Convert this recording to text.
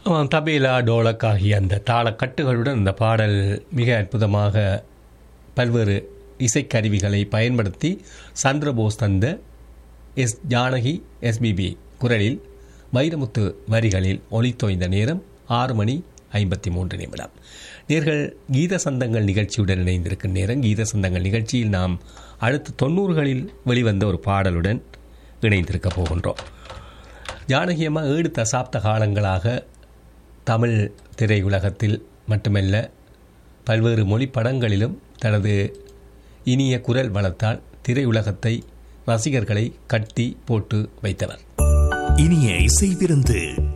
ஆமாம், தபேலா டோலக் ஆகிய அந்த தாளக்கட்டுகளுடன் இந்த பாடல் மிக அற்புதமாக பல்வேறு இசைக்கருவிகளை பயன்படுத்தி சந்திரபோஸ் தந்த எஸ் ஜானகி எஸ்பிபி குரலில் வைரமுத்து வரிகளில் ஒளித்தோய்ந்த நேரம் ஆறு மணி ஐம்பத்தி மூன்று நிமிடம் நேர்கள் கீத சந்தங்கள் நிகழ்ச்சியுடன் இணைந்திருக்கும் நேரம் கீத சந்தங்கள் நிகழ்ச்சியில் நாம் அடுத்த தொண்ணூறுகளில் வெளிவந்த ஒரு பாடலுடன் இணைந்திருக்க போகின்றோம் ஜானகி அம்மா ஏழு தசாப்த காலங்களாக தமிழ் திரையுலகத்தில் மட்டுமல்ல பல்வேறு மொழி படங்களிலும் தனது இனிய குரல் வளத்தால் திரையுலகத்தை ரசிகர்களை கட்டி போட்டு வைத்தவர் இனிய இசை விருந்து